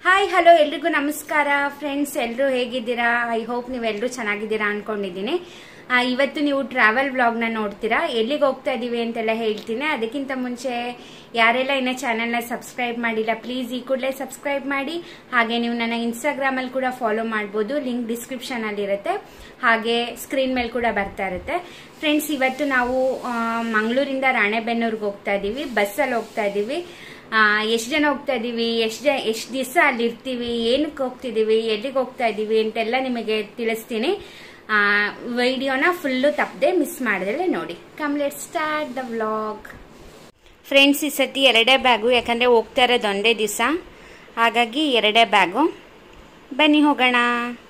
Hi hello ಎಲ್ರಿಗೂ ನಮಸ್ಕಾರ friends ಎಲ್ಲರೂ ಹೇಗಿದ್ದೀರಾ ಐ ಹೋಪ್ ನೀವೆಲ್ಲರೂ ಚೆನ್ನಾಗಿದ್ದೀರಾ ಅನ್ಕೊಂಡಿದ್ದೀನಿ ಆ, ಇವತ್ತು ನೀವು ಟ್ರಾವೆಲ್ ವ್ಲಾಗ್ನ ನೋಡ್ತೀರಾ ಎಲ್ಲಿಗೆ ಹೋಗ್ತಾ ಇದೀವಿ ಅಂತೆಲ್ಲ ಹೇಳ್ತೀನಿ ಅದಕ್ಕಿಂತ ಮುಂಚೆ ಯಾರೆಲ್ಲ ಇನ್ನೂ ಚಾನೆಲ್ನ ಸಬ್ಸ್ಕ್ರೈಬ್ ಮಾಡಿಲ್ಲ ಪ್ಲೀಸ್ ಈ ಕೂಡಲೇ ಸಬ್ಸ್ಕ್ರೈಬ್ ಮಾಡಿ ಹಾಗೆ ನೀವು ನನ್ನ ಇನ್ಸ್ಟಾಗ್ರಾಮ್ ಅಲ್ಲಿ ಕೂಡ ಫಾಲೋ ಮಾಡ್ಬೋದು ಲಿಂಕ್ ಡಿಸ್ಕ್ರಿಪ್ಷನ್ ಅಲ್ಲಿ ಇರುತ್ತೆ ಹಾಗೆ ಸ್ಕ್ರೀನ್ ಮೇಲೆ ಕೂಡ ಬರ್ತಾ ಇರುತ್ತೆ ಫ್ರೆಂಡ್ಸ್ ಇವತ್ತು ನಾವು ಆ, ಮಂಗಳೂರಿಂದ ರಾಣೆಬೆನ್ನೂರ್ಗೆ ಹೋಗ್ತಾ ಇದೀವಿ ಬಸ್ಸಲ್ಲಿ ಹೋಗ್ತಾ ಇದೀವಿ ಎಷ್ಟು ಜನ ಹೋಗ್ತಾ ಇದೀವಿ ಎಷ್ಟು ಜನ ಎಷ್ಟು ದಿವಸ ಅಲ್ಲಿ ಇರ್ತೀವಿ ಏನಕ್ಕೆ ಹೋಗ್ತಿದೀವಿ ಎಲ್ಲಿಗೆ ಹೋಗ್ತಾ ಇದೀವಿ ಅಂತೆಲ್ಲ ನಿಮಗೆ ತಿಳಿಸ್ತೀನಿ ವಿಡಿಯೋನ ಫುಲ್ಲು ತಪ್ಪದೆ ಮಿಸ್ ಮಾಡಿದ್ರೆ ನೋಡಿ come let start the vlog friends ಈ ಸತಿ ಎರಡೇ ಬ್ಯಾಗು ಯಾಕಂದರೆ ಹೋಗ್ತಾ ಇರೋದು ಒಂದೇ ದಿವಸ ಹಾಗಾಗಿ ಎರಡೇ ಬ್ಯಾಗು ಬನ್ನಿ ಹೋಗೋಣ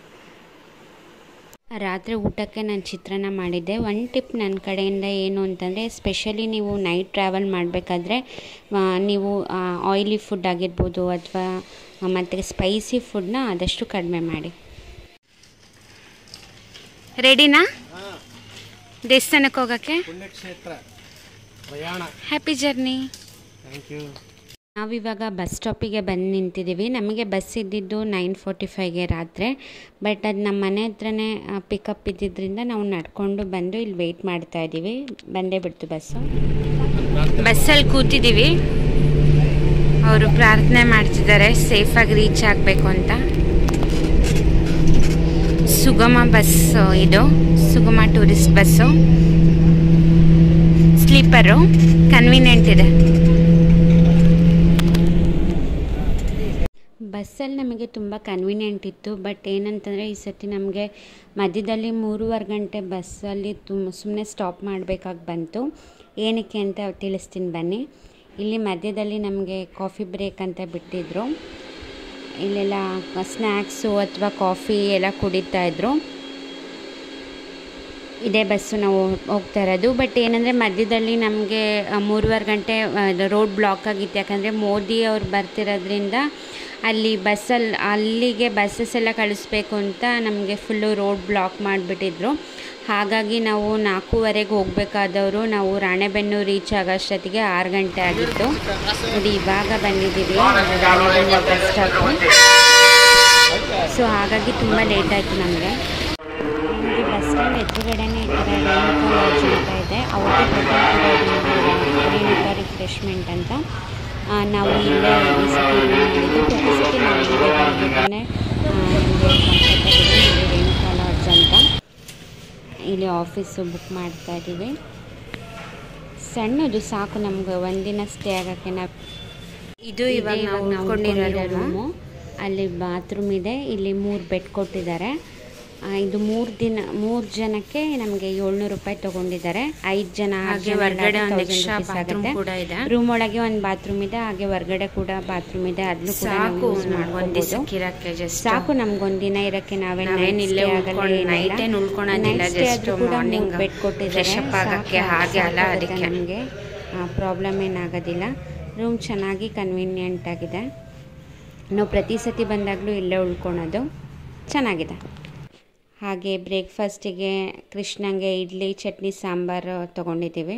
ರಾತ್ರಿ ಊಟಕ್ಕೆ ನಾನು ಚಿತ್ರಾನ್ನ ಮಾಡಿದ್ದೆ ಒನ್ ಟಿಪ್ ನನ್ನ ಕಡೆಯಿಂದ ಏನು ಅಂತಂದರೆ ಸ್ಪೆಷಲಿ ನೀವು ನೈಟ್ ಟ್ರಾವೆಲ್ ಮಾಡಬೇಕಾದ್ರೆ ನೀವು ಆಯಿಲಿ ಫುಡ್ ಆಗಿರ್ಬೋದು ಅಥವಾ ಮತ್ತು ಸ್ಪೈಸಿ ಫುಡ್ನ ಆದಷ್ಟು ಕಡಿಮೆ ಮಾಡಿ ರೆಡಿನಾ ದೇವಸ್ಥಾನಕ್ಕೆ ಹೋಗೋಕ್ಕೆ ಪುಣ್ಯಕ್ಷೇತ್ರ ಪ್ರಯಾಣ ಹ್ಯಾಪಿ ಜರ್ನಿ ಥ್ಯಾಂಕ್ ಯು ನಾವಿವಾಗ ಬಸ್ ಸ್ಟಾಪಿಗೆ ಬಂದು ನಿಂತಿದ್ದೀವಿ ನಮಗೆ ಬಸ್ ಇದ್ದಿದ್ದು ನೈನ್ ಫೋರ್ಟಿ ಫೈವ್ಗೆ ರಾತ್ರಿ ಬಟ್ ಅದು ನಮ್ಮ ಮನೆ ಹತ್ರನೇ ಪಿಕಪ್ ಇದ್ದಿದ್ದರಿಂದ ನಾವು ನಡ್ಕೊಂಡು ಬಂದು ಇಲ್ಲಿ ವೆಯ್ಟ್ ಮಾಡ್ತಾ ಇದ್ದೀವಿ ಬಂದೇ ಬಿಡ್ತು ಬಸ್ಸು ಬಸ್ಸಲ್ಲಿ ಕೂತಿದ್ದೀವಿ ಅವರು ಪ್ರಾರ್ಥನೆ ಮಾಡ್ತಿದ್ದಾರೆ ಸೇಫಾಗಿ ರೀಚ್ ಆಗಬೇಕು ಅಂತ ಸುಗಮ ಬಸ್ ಇದು ಸುಗಮ ಟೂರಿಸ್ಟ್ ಬಸ್ಸು ಸ್ಲೀಪರು ಕನ್ವೀನಿಯೆಂಟ್ ಇದೆ ಬಸ್ಸಲ್ಲಿ ನಮಗೆ ತುಂಬ ಕನ್ವೀನಿಯೆಂಟ್ ಇತ್ತು ಬಟ್ ಏನಂತಂದರೆ ಈ ಸತಿ ನಮಗೆ ಮಧ್ಯದಲ್ಲಿ ಮೂರುವರೆ ಗಂಟೆ ಬಸ್ಸಲ್ಲಿ ತುಂಬ ಸುಮ್ಮನೆ ಸ್ಟಾಪ್ ಮಾಡಬೇಕಾಗಿ ಬಂತು ಏನಕ್ಕೆ ಅಂತ ತಿಳಿಸ್ತೀನಿ ಬನ್ನಿ ಇಲ್ಲಿ ಮಧ್ಯದಲ್ಲಿ ನಮಗೆ ಕಾಫಿ ಬ್ರೇಕ್ ಅಂತ ಬಿಟ್ಟಿದ್ರು ಇಲ್ಲೆಲ್ಲ ಸ್ನ್ಯಾಕ್ಸು ಅಥವಾ ಕಾಫಿ ಎಲ್ಲ ಕುಡಿತಾ ಇದ್ರು ಇದೇ ಬಸ್ಸು ನಾವು ಹೋಗ್ತಾ ಇರೋದು ಬಟ್ ಏನಂದರೆ ಮಧ್ಯದಲ್ಲಿ ನಮಗೆ ಮೂರುವರೆ ಗಂಟೆ ರೋಡ್ ಬ್ಲಾಕ್ ಆಗಿತ್ತು ಯಾಕಂದರೆ ಮೋದಿ ಅವ್ರು ಬರ್ತಿರೋದ್ರಿಂದ ಅಲ್ಲಿ ಬಸ್ಸಲ್ಲಿ ಅಲ್ಲಿಗೆ ಬಸ್ಸಸ್ ಎಲ್ಲ ಕಳಿಸ್ಬೇಕು ಅಂತ ನಮಗೆ ಫುಲ್ಲು ರೋಡ್ ಬ್ಲಾಕ್ ಮಾಡಿಬಿಟ್ಟಿದ್ರು ಹಾಗಾಗಿ ನಾವು ನಾಲ್ಕೂವರೆಗೆ ಹೋಗಬೇಕಾದವರು ನಾವು ರಾಣೆಬೆನ್ನೂರು ರೀಚ್ ಆಗೋಷ್ಟೊತ್ತಿಗೆ ಆರು ಗಂಟೆ ಆಗಿತ್ತು ನೋಡಿ ಇವಾಗ ಬಂದಿದ್ದೀವಿ ರಾಣೆಬೆನ್ನೂರು ಬಸ್ ಸ್ಟಾಪು ಸೊ ಹಾಗಾಗಿ ತುಂಬ ಲೇಟ್ ಆಯಿತು ನಮಗೆ ನಮಗೆ ಬಸ್ ಸ್ಟ್ಯಾಂಡ್ ಎದುರುಗಡೆನೇ ಈ ಥರ ರೇಣುಕಾ ಲಾಡ್ಜ್ ಅಂತ ಇದೆ ಅವ್ರಿಗೆ ರೇಣುಕಾ ರಿಫ್ರೆಶ್ಮೆಂಟ್ ಅಂತ ಆ, ನಾವು ಇಲ್ಲೇ ಈ ಸತಿ room ಮಾಡಿದ್ದು ಪ್ರತಿ ಸತಿ ನಾವು ಇಲ್ಲೇ ಬಂದಿದ್ದೇನೆ ನಮಗೆ ಕಂಫರ್ಟಬಲ್ ಇಲ್ಲಿ ರೇಣುಕಾ ಲಾಡ್ಜ್ ಅಂತ ಇಲ್ಲಿ ಆಫೀಸು ಬುಕ್ ಮಾಡ್ತಾ ಇದ್ದೀವಿ ಸಣ್ಣದು ಸಾಕು ನಮ್ಗೆ ಒಂದಿನ ಸ್ಟೇ ಆಗೋಕ್ಕೆ ನಾವು ಇದು ಇವಾಗ ನಾವು ಉಳ್ಕೊಂಡಿರೋ ರೂಮು ಅಲ್ಲಿ ಬಾತ್ರೂಮ್ ಇದೆ ಇಲ್ಲಿ ಮೂರು ಬೆಡ್ ಕೊಟ್ಟಿದ್ದಾರೆ ಆ, ಇದು ಮೂರು ದಿನ ಮೂರು ಜನಕ್ಕೆ ನಮಗೆ ಏಳ್ನೂರು ರೂಪಾಯಿ ತಗೊಂಡಿದ್ದಾರೆ ಐದು ಜನ ಹಾಗೆ ಹೊರಗಡೆ ಒಂದು ಎಕ್ಸ್ಟ್ರಾ ಬಾತ್ರೂಮ್ ಕೂಡ ಇದೆ ರೂಮ್ ಒಳಗೆ ಒಂದು ಬಾತ್ರೂಮ್ ಇದೆ ಹಾಗೆ ಹೊರಗಡೆ ಕೂಡ ಬಾತ್ರೂಮ್ ಇದೆ ಅದನ್ನು ಕೂಡ ನಾವು ಯೂಸ್ ಮಾಡ್ಕೊಬೋದು ಸಾಕು ನಮ್ಗೊಂದಿನ ಇರಕ್ಕೆ ನಾವೇ ನಾವೇನ್ ಇಲ್ಲೇ ಉಳ್ಕೊಂಡ್ night ಏನ್ ಉಳ್ಕೊಳೋದಿಲ್ಲ, just morning ಬೆಡ್ ಕೊಟ್ಟಿದ್ದಾರೆ fresh up ಆಗಕ್ಕೆ ಹಾಗೆ ಅಲ್ಲ ಅದಕ್ಕೆ. ನಮಗೆ ಪ್ರಾಬ್ಲಮ್ ಏನಾಗೋದಿಲ್ಲ ರೂಮ್ ಚೆನ್ನಾಗಿ ಕನ್ವೀನಿಯೆಂಟ್ ಆಗಿದೆ ನಾವು ಪ್ರತಿ ಸತಿ ಬಂದಾಗಲೂ ಇಲ್ಲೇ ಉಳ್ಕೊಳೋದು ಚೆನ್ನಾಗಿದೆ ಹಾಗೆ ಬ್ರೇಕ್ಫಾಸ್ಟಿಗೆ ಕೃಷ್ಣಂಗೆ ಇಡ್ಲಿ ಚಟ್ನಿ ಸಾಂಬಾರು ತೊಗೊಂಡಿದ್ದೀವಿ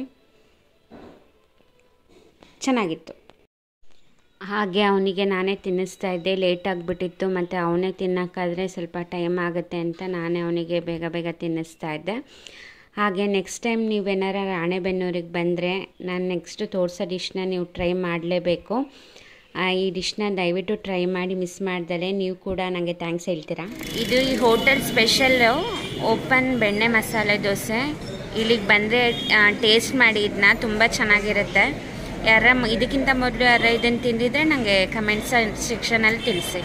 ಚೆನ್ನಾಗಿತ್ತು ಹಾಗೆ ಅವನಿಗೆ ನಾನೇ ತಿನ್ನಿಸ್ತಾ ಇದ್ದೆ ಲೇಟ್ ಆಗಿಬಿಟ್ಟಿತ್ತು ಮತ್ತು ಅವನೇ ತಿನ್ನೋಕ್ಕಾದ್ರೆ ಸ್ವಲ್ಪ ಟೈಮ್ ಆಗುತ್ತೆ ಅಂತ ನಾನೇ ಅವನಿಗೆ ಬೇಗ ಬೇಗ ತಿನ್ನಿಸ್ತಾ ಇದ್ದೆ ಹಾಗೆ ನೆಕ್ಸ್ಟ್ ಟೈಮ್ ನೀವೇನಾರ ರಾಣೆಬೆನ್ನೂರಿಗೆ ಬಂದರೆ ನಾನು ನೆಕ್ಸ್ಟು ತೋರಿಸೋ ಡಿಶ್ನ ನೀವು ಟ್ರೈ ಮಾಡಲೇಬೇಕು ಈ ಡಿಶ್ನ ದಯವಿಟ್ಟು ಟ್ರೈ ಮಾಡಿ ಮಿಸ್ ಮಾಡ್ದಲೆ ನೀವು ಕೂಡ ನನಗೆ ಥ್ಯಾಂಕ್ಸ್ ಹೇಳ್ತೀರಾ ಇದು ಈ ಹೋಟೆಲ್ ಸ್ಪೆಷಲ್ಲು ಓಪನ್ ಬೆಣ್ಣೆ ಮಸಾಲೆ ದೋಸೆ ಇಲ್ಲಿಗೆ ಬಂದರೆ ಟೇಸ್ಟ್ ಮಾಡಿ ಇದನ್ನ ತುಂಬ ಚೆನ್ನಾಗಿರುತ್ತೆ ಯಾರ ಮ- ಇದಕ್ಕಿಂತ ಮೊದಲು ಯಾರ ಇದನ್ನು ತಿಂದಿದ್ರೆ ನನಗೆ ಕಮೆಂಟ್ ಸೆಕ್ಷನಲ್ಲಿ ತಿಳಿಸಿ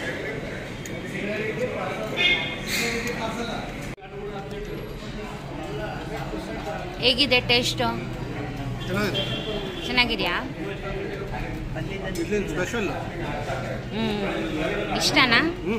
ಹೇಗಿದೆ ಟೇಸ್ಟು ಚೆನ್ನಾಗಿದೆ ಚೆನ್ನಾಗಿದೆಯಾ ಇಲ್ಲಿನ ಸ್ಪೆಷಲ್ ಹ್ಞೂ ಇಷ್ಟನಾ ಹ್ಞೂ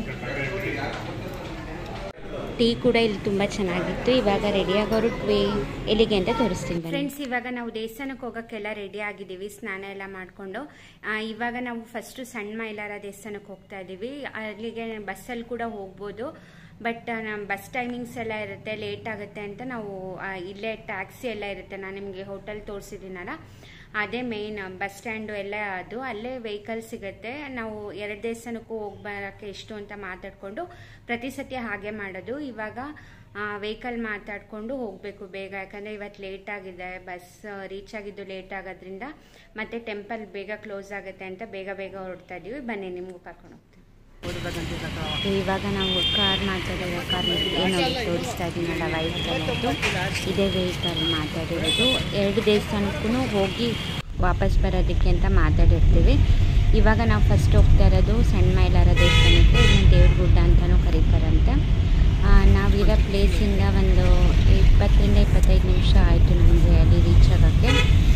ಟೀ ಕೂಡ ಇಲ್ಲಿ ತುಂಬ ಚೆನ್ನಾಗಿತ್ತು ಇವಾಗ ರೆಡಿ ಆಗೋರು ಟ್ವೇ ಎಲ್ಲಿಗೆ ಅಂತ ತೋರಿಸ್ತೀನಿ ಫ್ರೆಂಡ್ಸ್ ಇವಾಗ ನಾವು ದೇವಸ್ಥಾನಕ್ಕೆ ಹೋಗೋಕ್ಕೆಲ್ಲ ರೆಡಿ ಆಗಿದ್ದೀವಿ ಸ್ನಾನ ಎಲ್ಲ ಮಾಡಿಕೊಂಡು ಇವಾಗ ನಾವು ಫಸ್ಟು ಸಣ್ಣ ಮೈಲಾರ ದೇವಸ್ಥಾನಕ್ಕೆ ಹೋಗ್ತಾ ಇದ್ದೀವಿ ಅಲ್ಲಿಗೆ ಬಸ್ಸಲ್ಲಿ ಕೂಡ ಹೋಗ್ಬೋದು ಬಟ್ ನಮ್ಮ ಬಸ್ ಟೈಮಿಂಗ್ಸ್ ಎಲ್ಲ ಇರುತ್ತೆ ಲೇಟ್ ಆಗುತ್ತೆ ಅಂತ ನಾವು ಆ, ಇಲ್ಲೇ ಟ್ಯಾಕ್ಸಿ ಎಲ್ಲ ಇರುತ್ತೆ ನಾನು ನಿಮಗೆ ಹೋಟೆಲ್ ತೋರಿಸಿದ್ದೀನಲ್ಲ ಅದೇ ಮೇನ್ ಬಸ್ ಸ್ಟ್ಯಾಂಡು ಎಲ್ಲ ಅದು ಅಲ್ಲೇ ವೆಹಿಕಲ್ ಸಿಗುತ್ತೆ ನಾವು ಎರಡು ದೇವಸ್ಥಾನಕ್ಕೂ ಹೋಗಿ ಬರೋಕ್ಕೆ ಎಷ್ಟು ಅಂತ ಮಾತಾಡಿಕೊಂಡು ಪ್ರತಿ ಸತಿ ಹಾಗೆ ಮಾಡೋದು ಇವಾಗ ವೆಹಿಕಲ್ ಮಾತಾಡಿಕೊಂಡು ಹೋಗಬೇಕು ಬೇಗ ಯಾಕಂದರೆ ಇವತ್ತು ಲೇಟ್ ಆಗಿದೆ ಬಸ್ ರೀಚ್ ಆಗಿದ್ದು ಲೇಟ್ ಆಗೋದ್ರಿಂದ ಮತ್ತೆ ಟೆಂಪಲ್ ಬೇಗ ಕ್ಲೋಸ್ ಆಗುತ್ತೆ ಅಂತ ಬೇಗ ಬೇಗ ಹೊರಡ್ತಾ ಇದೀವಿ ಬನ್ನಿ ನಿಮಗೂ ಕರ್ಕೊಂಡು ಹೋಗ್ತೀವಿ ಇವಾಗ ನಾವು ಕಾರ್ ಮಾತಾಡೋ ಕಾರ್ ಏನು ತೋರಿಸ್ತಾ ಇದ್ದೀನಲ್ಲ ವೈಟ್ ಕಲರ್ದು ಇದೇ ವೆಹಿಕಲ್ ಮಾತಾಡಿರೋದು ಎರಡು ದೇವಸ್ಥಾನಕ್ಕೂ ಹೋಗಿ ವಾಪಸ್ ಬರೋದಕ್ಕೆ ಅಂತ ಮಾತಾಡಿರ್ತೀವಿ ಇವಾಗ ನಾವು ಫಸ್ಟ್ ಹೋಗ್ತಾ ಇರೋದು ಸಣ್ಣ ಮೈಲಾರ ದೇವಸ್ಥಾನಕ್ಕೆ ಇದನ್ನ ದೇವ್ರ ಗುಡ್ಡ ಅಂತಲೂ ಕರೀತಾರಂತೆ ಆ, ನಾವಿರೋ ಪ್ಲೇಸಿಂದ ಒಂದು ಇಪ್ಪತ್ತರಿಂದ ಇಪ್ಪತ್ತೈದು ನಿಮಿಷ ಆಯಿತು ನಮಗೆ ಅಲ್ಲಿ ರೀಚ್ ಆಗೋಕ್ಕೆ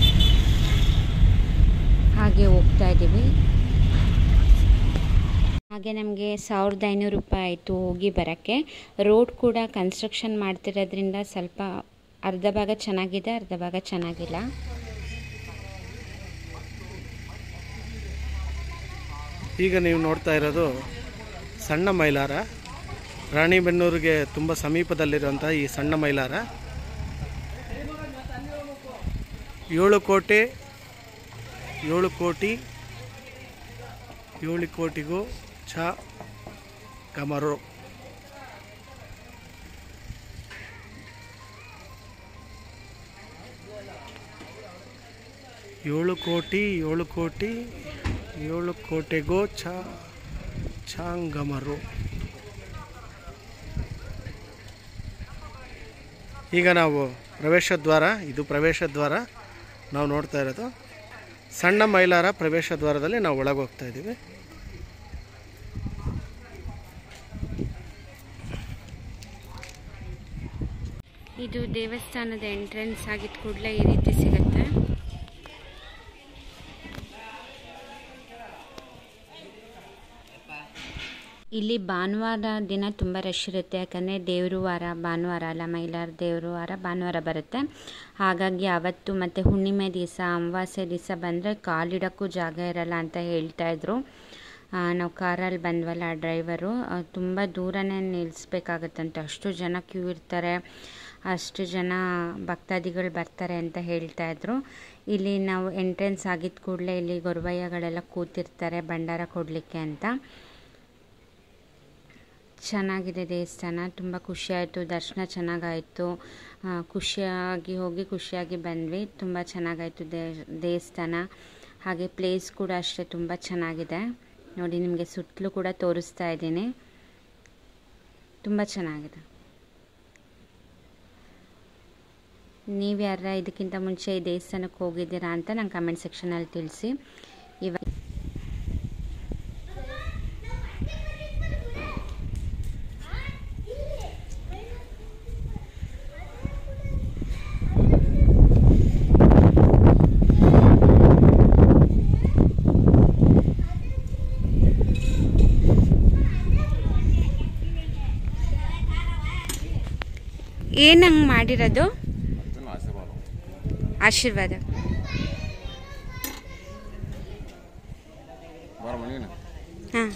ಹಾಗೆ ಹೋಗ್ತಾ ಇದ್ದೀವಿ ಹಾಗೆ ನಮಗೆ ಸಾವಿರದ ಐನೂರು ರೂಪಾಯಿ ಆಯಿತು ಹೋಗಿ ಬರೋಕ್ಕೆ ರೋಡ್ ಕೂಡ ಕನ್ಸ್ಟ್ರಕ್ಷನ್ ಮಾಡ್ತಿರೋದ್ರಿಂದ ಸ್ವಲ್ಪ ಅರ್ಧ ಭಾಗ ಚೆನ್ನಾಗಿದೆ ಅರ್ಧ ಭಾಗ ಚೆನ್ನಾಗಿಲ್ಲ ಈಗ ನೀವು ನೋಡ್ತಾ ಇರೋದು ಸಣ್ಣ ಮೈಲಾರ ರಾಣಿಬೆನ್ನೂರಿಗೆ ತುಂಬ ಸಮೀಪದಲ್ಲಿರುವಂಥ ಈ ಸಣ್ಣ ಮೈಲಾರ ಏಳು ಕೋಟೆ ಏಳು ಕೋಟಿ ಏಳು ಕೋಟಿಗೂ ಚ ಕಮರು ಏಳು ಕೋಟಿ ಏಳು ಕೋಟಿ ಏಳು ಕೋಟೆಗೋ ಚ ಚಾಂಗಮರು ಈಗ ನಾವು ಪ್ರವೇಶ ದ್ವಾರ ಇದು ಪ್ರವೇಶ ದ್ವಾರ ನಾವು ನೋಡ್ತಾ ಇರೋದು ಸಣ್ಣ ಮೈಲಾರ ಪ್ರವೇಶ ದ್ವಾರದಲ್ಲಿ ನಾವು ಒಳಗೆ ಹೋಗ್ತಾ ಇದ್ದೀವಿ ಇದು ದೇವಸ್ಥಾನದ ಎಂಟ್ರೆನ್ಸ್ ಆಗಿದ್ದ ಕೂಡಲೇ ಈ ರೀತಿ ಸಿಗುತ್ತೆ ಇಲ್ಲಿ ಭಾನುವಾರ ದಿನ ತುಂಬ ರಶ್ ಇರುತ್ತೆ ಯಾಕಂದರೆ ದೇವರು ವಾರ ಭಾನುವಾರ ಅಲ್ಲ ಮೈಲಾರ ದೇವರು ವಾರ ಭಾನುವಾರ ಬರುತ್ತೆ ಹಾಗಾಗಿ ಅವತ್ತು ಮತ್ತು ಹುಣ್ಣಿಮೆ ದಿವಸ ಅಮಾವಾಸ್ಯೆ ದಿವಸ ಬಂದರೆ ಕಾಲಿಡೋಕ್ಕೂ ಜಾಗ ಇರಲ್ಲ ಅಂತ ಹೇಳ್ತಾ ಇದ್ರು ಆ, ನಾವು ಕಾರಲ್ಲಿ ಬಂದ್ವಲ್ಲ ಡ್ರೈವರು ತುಂಬ ದೂರನೇ ನಿಲ್ಲಿಸ್ಬೇಕಾಗತ್ತಂತೆ ಅಷ್ಟು ಜನ ಕ್ಯೂ ಇರ್ತಾರೆ ಅಷ್ಟು ಜನ ಭಕ್ತಾದಿಗಳು ಬರ್ತಾರೆ ಅಂತ ಹೇಳ್ತಾ ಇದ್ರು ಇಲ್ಲಿ ನಾವು ಎಂಟ್ರೆನ್ಸ್ ಆಗಿದ್ದ ಕೂಡಲೇ ಇಲ್ಲಿ ಗೊರವಯ್ಯಗಳೆಲ್ಲ ಕೂತಿರ್ತಾರೆ ಭಂಡಾರ ಕೊಡಲಿಕ್ಕೆ ಅಂತ ಚೆನ್ನಾಗಿದೆ ದೇವಸ್ಥಾನ ತುಂಬ ಖುಷಿಯಾಯಿತು ದರ್ಶನ ಚೆನ್ನಾಗಾಯಿತು ಆ, ಖುಷಿಯಾಗಿ ಹೋಗಿ ಖುಷಿಯಾಗಿ ಬಂದ್ವಿ ತುಂಬ ಚೆನ್ನಾಗಾಯಿತು ದೇ ದೇವಸ್ಥಾನ ಹಾಗೆ ಪ್ಲೇಸ್ ಕೂಡ ಅಷ್ಟೇ ತುಂಬ ಚೆನ್ನಾಗಿದೆ ನೋಡಿ ನಿಮಗೆ ಸುತ್ತಲೂ ಕೂಡ ತೋರಿಸ್ತಾ ಇದ್ದೀನಿ ತುಂಬ ಚೆನ್ನಾಗಿದೆ ನೀವು ಯಾರ ಇದಕ್ಕಿಂತ ಮುಂಚೆ ಈ ದೇವಸ್ಥಾನಕ್ಕೆ ಹೋಗಿದ್ದೀರಾ ಅಂತ ನಂಗೆ ಕಮೆಂಟ್ ಸೆಕ್ಷನಲ್ಲಿ ತಿಳಿಸಿ ಇವಾಗ ಏನು ಹಂಗೆ ಮಾಡಿರೋದು ಆಶೀರ್ವಾದ ಹಾಂ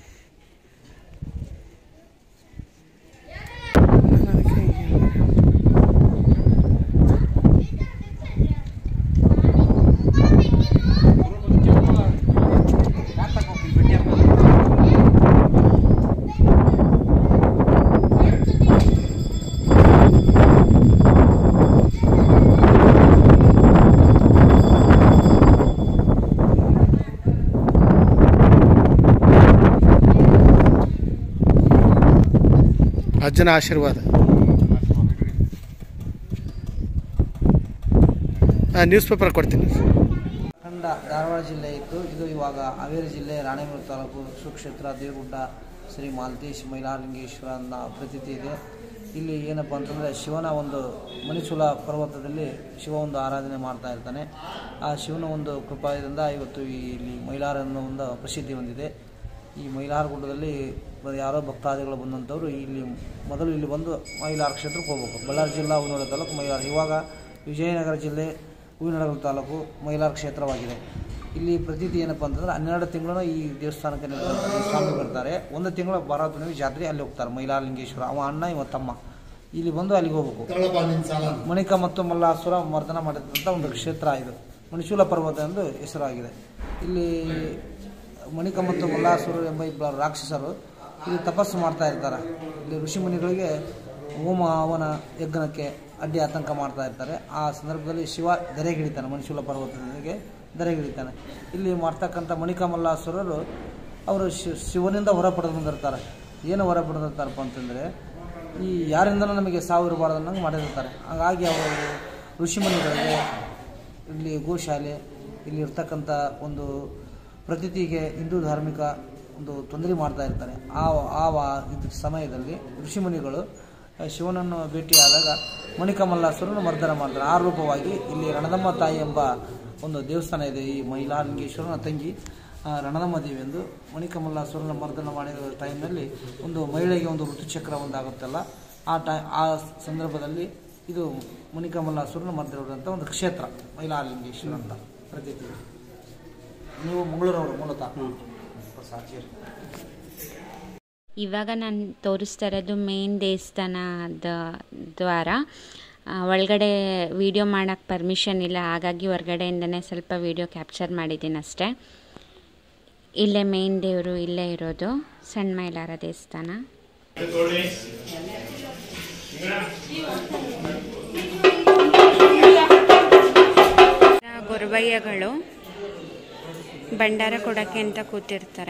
ಅಜ್ಜನ ಆಶೀರ್ವಾದ ನ್ಯೂಸ್ ಪೇಪರ್ ಕೊಡ್ತೀನಿ ಖಂಡ ಧಾರವಾಡ ಜಿಲ್ಲೆ ಇತ್ತು ಇದು ಇವಾಗ ಹಾವೇರಿ ಜಿಲ್ಲೆ ರಾಣೆಬೆನ್ನೂರು ತಾಲೂಕು ಸುಕ್ಷೇತ್ರ ದೇವಗುಡ್ಡ ಶ್ರೀ ಮಾಲ್ತೇಶ್ ಮೈಲಾರಲಿಂಗೇಶ್ವರ ಅನ್ನೋ ಪ್ರತೀತಿ ಇದೆ ಇಲ್ಲಿ ಏನಪ್ಪ ಅಂತಂದರೆ ಶಿವನ ಒಂದು ಮಣಿಸುಲ ಪರ್ವತದಲ್ಲಿ ಶಿವ ಒಂದು ಆರಾಧನೆ ಮಾಡ್ತಾ ಇರ್ತಾನೆ ಆ ಶಿವನ ಒಂದು ಕೃಪಾಯದಿಂದ ಇವತ್ತು ಈ ಇಲ್ಲಿ ಮೈಲಾರ ಅನ್ನೋ ಒಂದು ಪ್ರಸಿದ್ಧಿ ಹೊಂದಿದೆ ಈ ಮೈಲಾರ ಗುಡ್ಡದಲ್ಲಿ ಬ- ಯಾರೋ ಭಕ್ತಾದಿಗಳು ಬಂದಂಥವ್ರು ಇಲ್ಲಿ ಮೊದಲು ಇಲ್ಲಿ ಬಂದು ಮೈಲಾರ ಕ್ಷೇತ್ರಕ್ಕೆ ಹೋಗ್ಬೇಕು ಬಳ್ಳಾರಿ ಜಿಲ್ಲಾ ಹೂವಿನಡ ತಾಲೂಕು ಮೈಲಾರ ಇವಾಗ ವಿಜಯನಗರ ಜಿಲ್ಲೆ ಹೂವಿನಡಗಲ್ ತಾಲೂಕು ಮೈಲಾರ ಕ್ಷೇತ್ರವಾಗಿದೆ ಇಲ್ಲಿ ಪ್ರತೀತಿ ಏನಪ್ಪ ಅಂತಂದ್ರೆ ಹನ್ನೆರಡು ತಿಂಗಳು ಈ ದೇವಸ್ಥಾನಕ್ಕೆ ನೆಲೆಸಿರ್ತಾರೆ, ಈ ಸ್ವಾಮಿ ಬರ್ತಾರೆ ಒಂದು ತಿಂಗಳು ಬಾರ ಹುಣ್ಣಿಮೆ ಜಾತ್ರೆ ಅಲ್ಲಿ ಹೋಗ್ತಾರೆ ಮೈಲಾರಲಿಂಗೇಶ್ವರ ಅವ ಅಣ್ಣ ಇವ ತಮ್ಮ ಇಲ್ಲಿ ಬಂದು ಅಲ್ಲಿಗೆ ಹೋಗ್ಬೇಕು ಮಣಿಕ ಮತ್ತು ಮಲ್ಲಾಸುರ ಮರ್ದನ ಮಾಡಿದಂಥ ಒಂದು ಕ್ಷೇತ್ರ ಇದು ಮಣಿಶೂಲ ಪರ್ವತ ಎಂದು ಹೆಸರಾಗಿದೆ ಇಲ್ಲಿ ಮಣಿಕ ಮತ್ತು ಮಲ್ಲಾಸುರರು ಎಂಬ ಇಬ್ಬರು ರಾಕ್ಷಸರು ಇಲ್ಲಿ ತಪಸ್ಸು ಮಾಡ್ತಾ ಇರ್ತಾರೆ ಇಲ್ಲಿ ಋಷಿಮುನಿಗಳಿಗೆ ಹೋಮ ಹವನ ಯಜ್ಞಕ್ಕೆ ಅಡ್ಡಿ ಆತಂಕ ಮಾಡ್ತಾ ಇರ್ತಾರೆ ಆ ಸಂದರ್ಭದಲ್ಲಿ ಶಿವ ಧರೆಗಿಳಿತಾನೆ ಮಣಿಶೂಲ ಪರ್ವತಕ್ಕೆ ಧರೆಗಿಳಿತಾನೆ ಇಲ್ಲಿ ಮಾಡ್ತಕ್ಕಂಥ ಮಣಿಕ ಮಲ್ಲಾಸುರರು ಅವರು ಶಿ- ಶಿವನಿಂದ ಹೊರ ಪಡೆದು ಬಂದಿರ್ತಾರೆ ಏನು ಹೊರ ಪಡೆದಿರ್ತಾರಪ್ಪ ಅಂತಂದರೆ ಈ ಯಾರಿಂದನೂ ನಮಗೆ ಸಾವು ಇರಬಾರ್ದು ಅನ್ನಂಗೆ ಮಾಡಿರ್ತಾರೆ ಹಾಗಾಗಿ ಅವರು ಋಷಿಮುನಿಗಳಿಗೆ ಇಲ್ಲಿ ಗೋಶಾಲೆ ಇಲ್ಲಿ ಇರ್ತಕ್ಕಂಥ ಒಂದು ಪ್ರತೀತಿಗೆ ಹಿಂದೂ ಧಾರ್ಮಿಕ ಒಂದು ತೊಂದರೆ ಮಾಡ್ತಾ ಇರ್ತಾರೆ ಆ ಆ ವಾ- ಇದ್ರ ಸಮಯದಲ್ಲಿ ಋಷಿಮುನಿಗಳು ಆ, ಶಿವನನ್ನು ಭೇಟಿಯಾದಾಗ ಮಣಿಕಮಲ್ಲಾಸುರನ್ನು ಮರ್ದನ ಮಾಡ್ತಾರೆ ಆ ರೂಪವಾಗಿ ಇಲ್ಲಿ ರಣದಮ್ಮ ತಾಯಿ ಎಂಬ ಒಂದು ದೇವಸ್ಥಾನ ಇದೆ ಈ ಮೈಲಾಲಿಂಗೇಶ್ವರನ ತಂಗಿ ಆ, ರಣದಮ್ಮ ದೇವಿ ಎಂದು ಮಣಿಕಮಲ್ಲಾಸುರನ ಮರ್ದನ ಮಾಡಿದ ಟೈಮ್ನಲ್ಲಿ ಒಂದು ಮಹಿಳೆಗೆ ಒಂದು ಋತುಚಕ್ರ ಒಂದಾಗುತ್ತಲ್ಲ ಆ ಟೈ ಆ ಸಂದರ್ಭದಲ್ಲಿ ಇದು ಮುನಿಕಮಲ್ಲಾಸುರನ ಮರ್ದಿರುವಂಥ ಒಂದು ಕ್ಷೇತ್ರ ಮೈಲಾಲಿಂಗೇಶ್ವರ ಅಂತ ಪ್ರತೀತಿ ನೀವು ಮಂಗಳೂರವರು ಮೂಲತಃ ಸಾಚಿಯರು ಇವಾಗ ನಾನು ತೋರಿಸ್ತಾ ಇರೋದು ಮೇನ್ ದೇವಸ್ಥಾನದ ದ್ವಾರ ಆ, ಒಳಗಡೆ ವಿಡಿಯೋ ಮಾಡೋಕ್ಕೆ ಪರ್ಮಿಷನ್ ಇಲ್ಲ ಹಾಗಾಗಿ ಹೊರಗಡೆಯಿಂದನೇ ಸ್ವಲ್ಪ ವಿಡಿಯೋ ಕ್ಯಾಪ್ಚರ್ ಮಾಡಿದ್ದೀನಿ ಅಷ್ಟೇ ಇಲ್ಲೇ ಮೇನ್ ದೇವರು ಇಲ್ಲೇ ಇರೋದು ಸಣ್ಣ ಮೈಲಾರ ದೇವಸ್ಥಾನ ಗೊರಬಯ್ಯಗಳು ಭಂಡಾರ ಕೊಡೋಕ್ಕೆ ಅಂತ ಕೂತಿರ್ತಾರೆ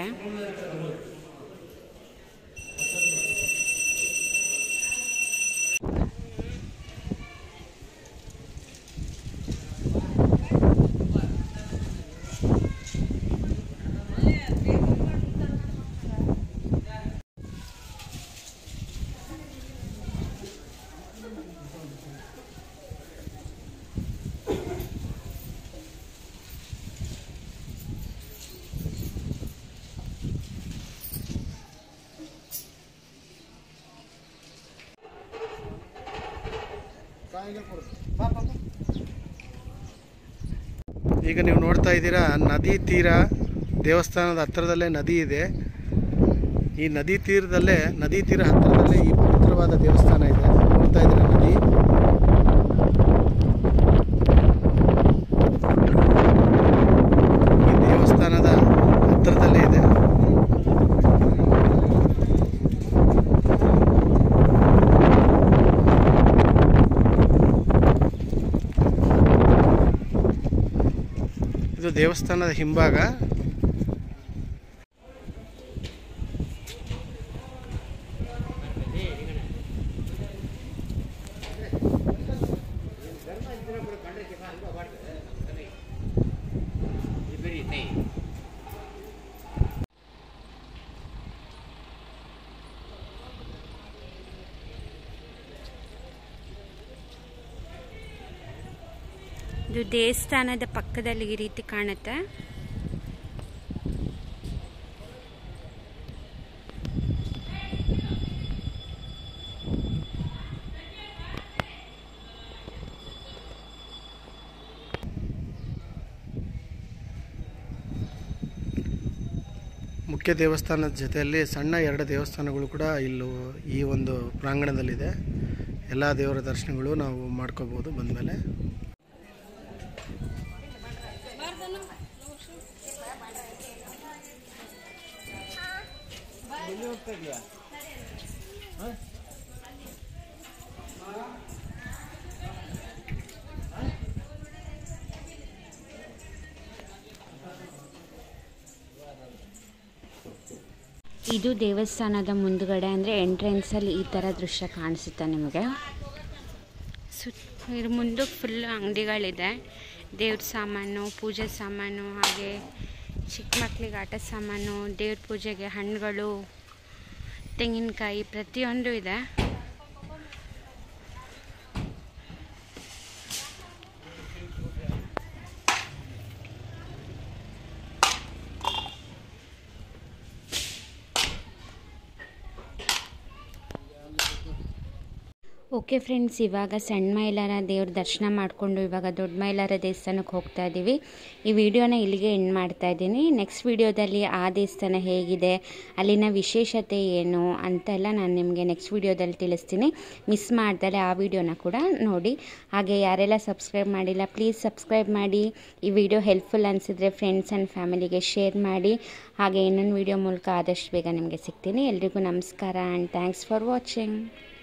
ಈಗ ನೀವು ನೋಡ್ತಾ ಇದ್ದೀರಾ ನದಿ ತೀರ ದೇವಸ್ಥಾನದ ಹತ್ತಿರದಲ್ಲೇ ನದಿ ಇದೆ ಈ ನದಿ ತೀರದಲ್ಲೇ ನದಿ ತೀರ ಹತ್ತಿರದಲ್ಲೇ ಈ ಪವಿತ್ರವಾದ ದೇವಸ್ಥಾನ ಇದೆ ನೋಡ್ತಾ ಇದ್ದೀರಾ ನದಿ ಈ ದೇವಸ್ಥಾನದ ಹತ್ತಿರದಲ್ಲೇ ಇದೆ ಇದು ದೇವಸ್ಥಾನದ ಹಿಂಭಾಗ ಇದು ದೇವಸ್ಥಾನದ ಪಕ್ಕದಲ್ಲಿ ಈ ರೀತಿ ಕಾಣುತ್ತೆ ಮುಖ್ಯ ದೇವಸ್ಥಾನದ ಜೊತೆಯಲ್ಲಿ ಸಣ್ಣ ಎರಡು ದೇವಸ್ಥಾನಗಳು ಕೂಡ ಇಲ್ಲೂ ಈ ಒಂದು ಪ್ರಾಂಗಣದಲ್ಲಿದೆ ಎಲ್ಲ ದೇವರ ದರ್ಶನಗಳು ನಾವು ಮಾಡ್ಕೋಬೋದು ಬಂದಮೇಲೆ ಇದು ದೇವಸ್ಥಾನದ ಮುಂದುಗಡೆ ಅಂದರೆ ಎಂಟ್ರೆನ್ಸಲ್ಲಿ ಈ ಥರ ದೃಶ್ಯ ಕಾಣಿಸುತ್ತೆ ನಿಮಗೆ ಸುತ್ತ ಇದ್ರ ಮುಂದಕ್ಕೆ ಫುಲ್ ಅಂಗಡಿಗಳಿದೆ ದೇವ್ರ ಸಾಮಾನು ಪೂಜೆ ಸಾಮಾನು ಹಾಗೆ ಚಿಕ್ಕ ಮಕ್ಕಳಿಗೆ ಆಟ ಸಾಮಾನು ದೇವ್ರ ಪೂಜೆಗೆ ಹಣ್ಣುಗಳು ತೆಂಗಿನಕಾಯಿ ಪ್ರತಿಯೊಂದು ಇದೆ ಓಕೆ ಫ್ರೆಂಡ್ಸ್ ಇವಾಗ ಸಣ್ಣ ಮೈಲಾರ ದೇವ್ರ ದರ್ಶನ ಮಾಡಿಕೊಂಡು ಇವಾಗ ದೊಡ್ಡ ಮೈಲಾರ ದೇವಸ್ಥಾನಕ್ಕೆ ಹೋಗ್ತಾ ಇದ್ದೀವಿ ಈ ವಿಡಿಯೋನ ಇಲ್ಲಿಗೆ ಎಂಡ್ ಮಾಡ್ತಾ ಇದ್ದೀನಿ ನೆಕ್ಸ್ಟ್ ವಿಡಿಯೋದಲ್ಲಿ ಆ ದೇವಸ್ಥಾನ ಹೇಗಿದೆ ಅಲ್ಲಿನ ವಿಶೇಷತೆ ಏನು ಅಂತೆಲ್ಲ ನಾನು ನಿಮಗೆ ನೆಕ್ಸ್ಟ್ ವಿಡಿಯೋದಲ್ಲಿ ತಿಳಿಸ್ತೀನಿ ಮಿಸ್ ಮಾಡ್ದಲೆ ಆ ವಿಡಿಯೋನ ಕೂಡ ನೋಡಿ ಹಾಗೆ ಯಾರೆಲ್ಲ ಸಬ್ಸ್ಕ್ರೈಬ್ ಮಾಡಿಲ್ಲ ಪ್ಲೀಸ್ ಸಬ್ಸ್ಕ್ರೈಬ್ ಮಾಡಿ ಈ ವಿಡಿಯೋ ಹೆಲ್ಪ್ಫುಲ್ ಅನಿಸಿದ್ರೆ ಫ್ರೆಂಡ್ಸ್ ಆ್ಯಂಡ್ ಫ್ಯಾಮಿಲಿಗೆ ಶೇರ್ ಮಾಡಿ ಹಾಗೆ ಇನ್ನೊಂದು ವಿಡಿಯೋ ಮೂಲಕ ಆದಷ್ಟು ಬೇಗ ನಿಮಗೆ ಸಿಗ್ತೀನಿ ಎಲ್ರಿಗೂ ನಮಸ್ಕಾರ ಆ್ಯಂಡ್ ಥ್ಯಾಂಕ್ಸ್ ಫಾರ್ ವಾಚಿಂಗ್